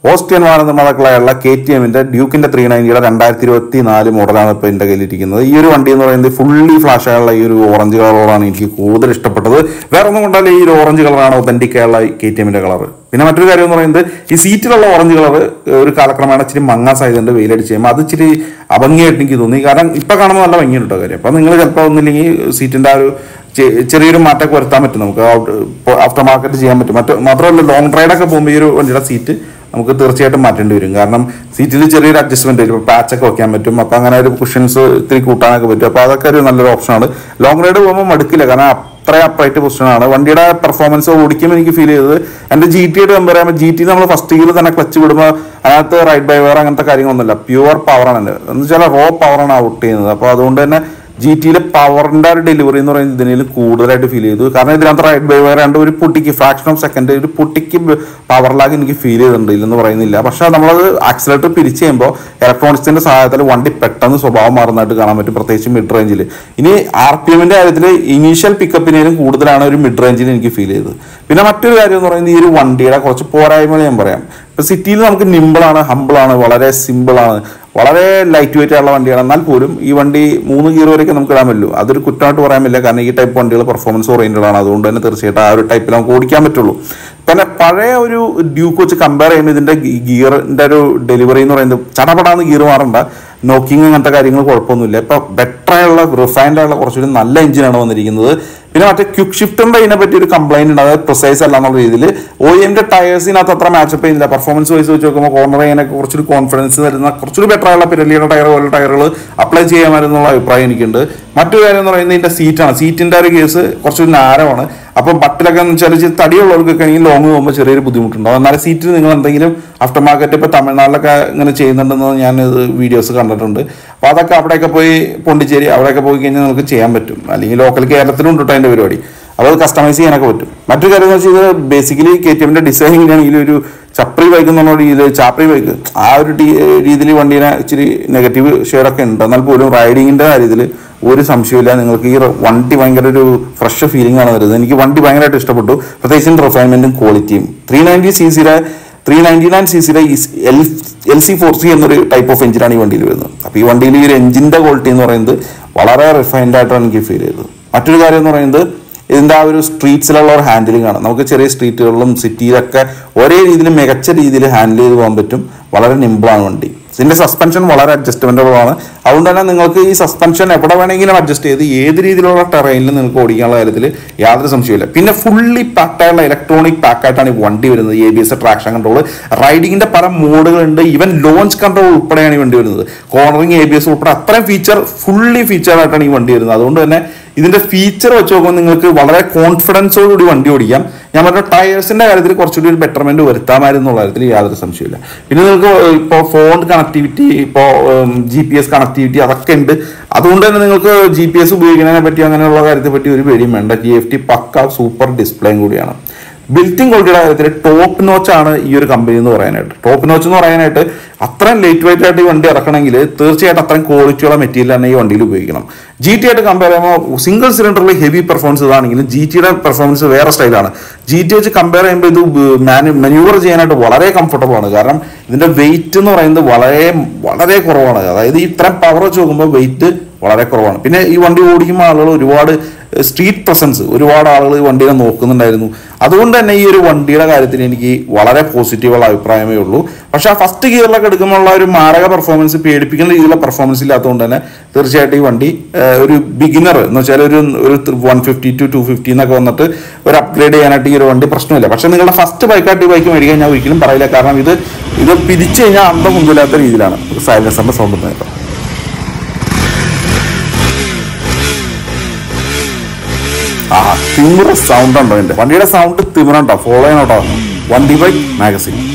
Austrian വാഹന നിർമ്മാതാക്കളായുള്ള K T എമ്മിന്റെ ഡ്യൂക്കിന്റെ three നയൻറ്റിയുടെ രണ്ടായിരത്തി ഇരുപത്തി നാല് മോഡലാണ് ഇപ്പോൾ എൻ്റെ കയ്യിലിരിക്കുന്നത് ഈ ഒരു വണ്ടി എന്ന് പറയുന്നത് ഫുള്ളി ഫ്ലാഷ് ആയുള്ള ഈ ഒരു ഓറഞ്ച് കളറോടാണ് എനിക്ക് കൂടുതൽ ഇഷ്ടപ്പെട്ടത് വേറെ ഒന്നും കൊണ്ടല്ല ഈ ഒരു ഓറഞ്ച് കളറാണ് ഒതന്റിക് ആയുള്ള കെ ടി എമ്മിന്റെ കളർ പിന്നെ മറ്റൊരു കാര്യം എന്ന് പറയുന്നത് ഈ സീറ്റിലുള്ള ഓറഞ്ച് കളർ ഒരു കാലക്രമേണ ഇച്ചിരി മങ്ങാൻ സാധ്യതയുണ്ട് വെയിലടിച്ച് കഴിയുമ്പോൾ അത് ഇച്ചിരി അഭംഗിയായിട്ട് എനിക്ക് തോന്നി കാരണം ഇപ്പൊ കാണുമ്പോൾ നല്ല ഭംഗിയുണ്ട് കേട്ടോ കാര്യം അപ്പൊ നിങ്ങൾ ചിലപ്പോൾ ഒന്നില്ലെങ്കിൽ സീറ്റിന്റെ ആ ഒരു ചെ- ചെറിയൊരു മാറ്റമൊക്കെ വരുത്താൻ പറ്റും നമുക്ക് ആഫ്റ്റർ മാർക്കറ്റ് ചെയ്യാൻ പറ്റും മറ്റു മാത്രമല്ല ലോങ് റൈഡൊക്കെ പോകുമ്പോൾ ഈ ഒരു വണ്ടിയുടെ സീറ്റ് നമുക്ക് തീർച്ചയായിട്ടും മാറ്റേണ്ടി വരും കാരണം സീറ്റിൽ ചെറിയൊരു അഡ്ജസ്റ്റ്മെന്റ് വരും പാച്ചൊക്കെ വെക്കാൻ പറ്റും അപ്പോൾ അങ്ങനെ ഒരു കുഷൻസ് ഇത്തിരി കൂട്ടാനൊക്കെ പറ്റും അപ്പോൾ അതൊക്കെ ഒരു നല്ലൊരു ഓപ്ഷനാണ് ലോങ് റൈഡ് പോകുമ്പോൾ മടുക്കില്ല കാരണം അത്ര അപ്രൈറ്റ് പൊസിഷനാണ് വണ്ടിയുടെ പെർഫോമൻസ് ഓടിക്കുമ്പോൾ എനിക്ക് ഫീൽ ചെയ്തത് എൻ്റെ ജി ടി ആയിട്ട് കമ്പയർ ചെയ്യുമ്പോൾ ജി ടി നമ്മൾ ഫസ്റ്റ് ഗിയർ തന്നെ ക്ലച്ച് വിടുമ്പോൾ അതിനകത്ത് റൈഡ് ബൈ വെയർ അങ്ങനത്തെ കാര്യങ്ങളൊന്നുമില്ല പ്യുവർ പവറാണ് എൻ്റെ എന്ന് വെച്ചാൽ റോ പവറാണ് ഔട്ട് ചെയ്യുന്നത് അപ്പോൾ അതുകൊണ്ട് തന്നെ ജി ടിയിലെ പവറിന്റെ ഒരു ഡെലിവറി എന്ന് പറയുന്നത് ഇതിനേലും കൂടുതലായിട്ട് ഫീൽ ചെയ്തു കാരണം ഇതിനകത്ത് റൈഡ് ബൈ വയർ രണ്ട് ഒരു പൊട്ടിക്ക് ഫ്രാക്ഷൻ ഓഫ് സെക്കൻഡ് ഒരു പൊട്ടിക്ക് പവർ ലാഗ് എനിക്ക് ഫീൽ ചെയ്തിട്ടുണ്ട് ഇല്ലെന്ന് പറയുന്നില്ല പക്ഷെ നമ്മളത് ആക്സിലേറ്റർ പിരിച്ച് ചെയ്യുമ്പോൾ ഇലക്ട്രോണിക്സിന്റെ സഹായത്തിൽ വണ്ടി പെട്ടെന്ന് സ്വഭാവം മാറുന്നതായിട്ട് കാണാൻ പറ്റും പ്രത്യേകിച്ച് മിഡ് റേഞ്ചിൽ ഇനി ആർ പി എമ്മിന്റെ കാര്യത്തിൽ ഇനീഷ്യൽ പിക്കപ്പിനേലും കൂടുതലാണ് ഒരു മിഡ് റേഞ്ചിൽ എനിക്ക് ഫീൽ ചെയ്തത് പിന്നെ മറ്റൊരു കാര്യം എന്ന് പറയുന്നത് ഈ ഒരു വണ്ടിയുടെ കുറച്ച് പോരായ്മകൾ ഞാൻ പറയാം ഇപ്പൊ സിറ്റിയിൽ നമുക്ക് നിമ്പിളാണ് ഹമ്പിളാണ് വളരെ സിമ്പിളാണ് വളരെ ലൈറ്റ് വെയിറ്റ് ആയുള്ള വണ്ടിയാണ് എന്നാൽ പോലും ഈ വണ്ടി മൂന്ന് ഗിയർ വരെയൊക്കെ നമുക്ക് ഇടാൻ പറ്റുള്ളൂ അതൊരു കുറ്റമായിട്ട് പറയാൻ പറ്റില്ല കാരണം ഈ ടൈപ്പ് വണ്ടികൾ പെർഫോമൻസ് ഓറിയന്റഡ് ആണ് അതുകൊണ്ട് തന്നെ തീർച്ചയായിട്ടും ആ ഒരു ടൈപ്പിൽ നമുക്ക് ഓടിക്കാൻ പറ്റുള്ളൂ പിന്നെ പഴയ ഒരു ഡ്യൂക്ക് വെച്ച് കമ്പയർ ചെയ്യുമ്പോൾ ഇതിന്റെ ഗിയറിന്റെ ഒരു ഡെലിവറി എന്ന് പറയുന്നത് ചടപടാന്ന് ഗിയർ മാറണ്ട നോക്കിങ് അങ്ങനത്തെ കാര്യങ്ങൾ കുഴപ്പമൊന്നുമില്ല ഇപ്പൊ ബെറ്റർ ആയുള്ള റിഫൈൻഡ് ആയുള്ള കുറച്ചുകൂടി നല്ല എഞ്ചിനാണ് വന്നിരിക്കുന്നത് പിന്നെ മറ്റേ ക്യുക്ക് ഷിഫ്റ്ററിന്റെ ഇതിനെ പറ്റി ഒരു കംപ്ലൈന്റ് ഉണ്ട് അതായത് പ്രിസൈസ് അല്ല എന്നുള്ള രീതിയിൽ ഒ എമ്മിന്റെ ടയേഴ്സിനകത്ത് അത്ര മാച്ചപ്പ് ചെയ്യുന്നില്ല പെർഫോമൻസ് വൈസ് വെച്ച് നോക്കുമ്പോൾ കോർണർ ചെയ്യാനൊക്കെ കുറച്ചൊരു കോൺഫിഡൻസ് തരുന്ന കുറച്ചുകൂടി ബെറ്റർ ആയുള്ള പിരലിയുടെ ടയർ പോലുള്ള ടയറുകൾ അപ്ലൈ ചെയ്യാമായിരുന്നുള്ള അഭിപ്രായം എനിക്കുണ്ട് മറ്റൊരു കാര്യം എന്ന് പറയുന്നത് ഇതിന്റെ സീറ്റാണ് സീറ്റിന്റെ ഒരു കേസ് കുറച്ചൊരു നാരമാണ് അപ്പൊ ബട്ടിലൊക്കെ എന്ന് വെച്ചാൽ ഇച്ചിരി തടിയുള്ളവർക്കൊക്കെ ആണെങ്കിൽ ലോങ് പോകുമ്പോൾ ചെറിയൊരു ബുദ്ധിമുട്ടുണ്ടാവും എന്നാൽ സീറ്റിൽ നിങ്ങൾ എന്തെങ്കിലും ആഫ്റ്റർ മാർക്കറ്റ് ഇപ്പൊ തമിഴ്നാട്ടിലൊക്കെ ഇങ്ങനെ ചെയ്യുന്നുണ്ടെന്ന് ഞാൻ ഇത് വീഡിയോസ് കണ്ടിട്ടുണ്ട് അപ്പൊ അതൊക്കെ അവിടെയൊക്കെ പോയി പോണ്ടിച്ചേരി അവിടെയൊക്കെ പോയി കഴിഞ്ഞാൽ നമുക്ക് ചെയ്യാൻ പറ്റും അല്ലെങ്കിൽ ലോക്കൽ കേരളത്തിലും ഉണ്ട് കേട്ടോ അതിന്റെ പരിപാടി അപ്പോൾ അത് കസ്റ്റമൈസ് ചെയ്യാനൊക്കെ പറ്റും മറ്റൊരു കാര്യം എന്ന് വെച്ചാൽ ഇത് ബേസിക്കലി കെ ടി എമ്മിന്റെ ഡിസൈൻ ആണെങ്കിൽ ഒരു ചപ്രി ബൈക്ക് എന്നുള്ള രീതിയിൽ ചാപ്രി ബൈക്ക് ആ ഒരു രീതിയിൽ വണ്ടീനെ ഇച്ചിരി നെഗറ്റീവ് ഷെയറൊക്കെ ഉണ്ട് എന്നാൽ പോലും റൈഡിങ്ങിന്റെ കാര്യത്തിൽ ഒരു സംശയമില്ല നിങ്ങൾക്ക് ഈ വണ്ടി ഭയങ്കര ഒരു ഫ്രഷ് ഫീലിംഗ് ആണ് വരുന്നത് എനിക്ക് വണ്ടി ഭയങ്കരമായിട്ട് ഇഷ്ടപ്പെട്ടു പ്രത്യേകിച്ചും റിഫൈൻമെന്റും ക്വാളിറ്റിയും ത്രീ നയൻറ്റി സി സിയുടെ ത്രീ നയൻറ്റി നയൻ സി സിയുടെ L L C four C എന്നൊരു ടൈപ്പ് ഓഫ് എഞ്ചിനാണ് ഈ വണ്ടിയിൽ വരുന്നത് അപ്പോൾ ഈ വണ്ടിയിൽ ഈ ഒരു എഞ്ചിന്റെ ക്വാളിറ്റി എന്ന് പറയുന്നത് വളരെ റിഫൈൻഡ് ആയിട്ടാണ് എനിക്ക് ഫീൽ ചെയ്തത് മറ്റൊരു കാര്യം എന്ന് പറയുന്നത് ഇതിന്റെ ആ ഒരു സ്ട്രീറ്റ്സിലുള്ള ഒരു ഹാൻഡിലിംഗ് ആണ് നമുക്ക് ചെറിയ സ്ട്രീറ്റുകളിലും സിറ്റിയിലൊക്കെ ഒരേ രീതിയിൽ മികച്ച രീതിയിൽ ഹാൻഡിൽ ചെയ്ത് പോകാൻ പറ്റും വളരെ നിമ്പിളാണ് വണ്ടി ഇതിന്റെ സസ്പെൻഷൻ വളരെ അഡ്ജസ്റ്റബിൾ ആണ് അതുകൊണ്ട് തന്നെ നിങ്ങൾക്ക് ഈ സസ്പെൻഷൻ എവിടെ വേണമെങ്കിലും അഡ്ജസ്റ്റ് ചെയ്ത് ഏത് രീതിയിലുള്ള ടെറൈനിൽ നിങ്ങൾക്ക് ഓടിക്കാനുള്ള കാര്യത്തിൽ യാതൊരു സംശയമില്ല പിന്നെ ഫുള്ളി പാക്കായുള്ള ഇലക്ട്രോണിക് പാക്കായിട്ടാണ് ഈ വണ്ടി വരുന്നത് A B S traction control റൈഡിങ്ങിന്റെ പല മോഡുകളുണ്ട് ഈവൻ ലോഞ്ച് കൺട്രോൾ ഉൾപ്പെടെയാണ് ഈ വണ്ടി വരുന്നത് കോർണറിങ് എ ബി എസ് ഉൾപ്പെടെ അത്രയും ഫീച്ചർ ഫുള്ളി ഫീച്ചർ ആയിട്ടാണ് ഈ വണ്ടി വരുന്നത് അതുകൊണ്ട് തന്നെ ഇതിന്റെ ഫീച്ചർ വെച്ച് നോക്കുമ്പോൾ നിങ്ങൾക്ക് വളരെ കോൺഫിഡൻസോടുകൂടി വണ്ടി ഓടിക്കാം ഞാൻ പറഞ്ഞ ടയേഴ്സിന്റെ കാര്യത്തിൽ കുറച്ചുകൂടി ഒരു ബെറ്റർമെന്റ് വരുത്താമായിരുന്നു എന്നുള്ള കാര്യത്തിൽ യാതൊരു സംശയമില്ല പിന്നെ നിങ്ങൾക്ക് ഇപ്പോൾ ഫോൺ കണക്ടിവിറ്റി ഇപ്പോൾ ജി പി എസ് കണക്ടിവിറ്റി അതൊക്കെ ഉണ്ട് അതുകൊണ്ട് തന്നെ നിങ്ങൾക്ക് ജി പി എസ് ഉപയോഗിക്കുന്നതിനെ പറ്റി അങ്ങനെയുള്ള കാര്യത്തെ പറ്റി ഒരു പേടിയും വേണ്ട ജി എഫ് ടി പക്ക സൂപ്പർ ഡിസ്പ്ലേയും കൂടിയാണ് ബിൽറ്റിംഗ് ക്വാളിറ്റിയുടെ കാര്യത്തിൽ ടോപ്പ് നോച്ച് ആണ് ഈ ഒരു കമ്പനി എന്ന് പറയാനായിട്ട് ടോപ്പ് നോച്ച് എന്ന് പറയാനായിട്ട് അത്രയും ലേറ്റ് വെയിറ്റ് ആയിട്ട് ഈ വണ്ടി ഇറക്കണമെങ്കിൽ തീർച്ചയായിട്ടും അത്രയും ക്വാളിറ്റിയുള്ള മെറ്റീരിയൽ തന്നെ ഈ വണ്ടിയിൽ ഉപയോഗിക്കണം ജി ടി ആയിട്ട് കമ്പയർ ചെയ്യുമ്പോൾ സിംഗിൾ സിലിണ്ടറിൽ ഹെവി പെർഫോമൻസ് ഇതാണെങ്കിലും ജി ടിയുടെ പെർഫോമൻസ് വേറെ സ്റ്റൈലാണ് ജി ടി വെച്ച് കമ്പയർ ചെയ്യുമ്പോൾ ഇത് മാനു മെന്യൂവർ ചെയ്യാനായിട്ട് വളരെ കംഫർട്ടബിൾ ആണ് കാരണം ഇതിന്റെ വെയിറ്റ് എന്ന് പറയുന്നത് വളരെ വളരെ കുറവാണ് അതായത് ഈ ഇത്രയും പവർ വെച്ച് നോക്കുമ്പോൾ വെയിറ്റ് വളരെ കുറവാണ് പിന്നെ ഈ വണ്ടി ഓടിക്കുമ്പോൾ ആളുകൾ ഒരുപാട് സ്ട്രീറ്റ് പ്രസൻസ് ഒരുപാട് ആളുകൾ ഈ വണ്ടിയെ നോക്കുന്നുണ്ടായിരുന്നു അതുകൊണ്ട് തന്നെ ഈ ഒരു വണ്ടിയുടെ കാര്യത്തിൽ എനിക്ക് വളരെ പോസിറ്റീവുള്ള അഭിപ്രായമേ ഉള്ളൂ പക്ഷെ ആ ഫസ്റ്റ് ഗിയറിലൊക്കെ എടുക്കുമ്പോഴുള്ള ഒരു മാരക പെർഫോമൻസ് പേടിപ്പിക്കുന്ന രീതിയിലുള്ള പെർഫോമൻസ് ഇല്ലാത്തതുകൊണ്ട് തന്നെ തീർച്ചയായിട്ടും ഈ വണ്ടി ഏഹ്, ഒരു ബിഗിനർ എന്ന് വെച്ചാൽ ഒരു ഒരു one fifty to two fifty എന്നൊക്കെ വന്നിട്ട് ഒരു അപ്ഗ്രേഡ് ചെയ്യാനായിട്ട് ഈ ഒരു വണ്ടി പ്രശ്നമില്ല പക്ഷെ നിങ്ങളുടെ ഫസ്റ്റ് ബൈക്കായിട്ട് ഈ ബൈക്ക് മേടിക്കാൻ ഞാൻ ഒരിക്കലും പറയില്ല കാരണം ഇത് ഇത് പിരിച്ചു കഴിഞ്ഞാൽ അന്തം മുമ്പില്ലാത്ത രീതിയിലാണ് സൈലൻസറിന്റെ സൗണ്ട് നേരം ആ തിമിറ സൗണ്ട് ഉണ്ടോ എന്റെ വണ്ടിയുടെ സൗണ്ട് തിമിറുണ്ടോ ഫോളോ ചെയ്യണോട്ടോ വണ്ടി ബൈക്ക് മാഗസിൻ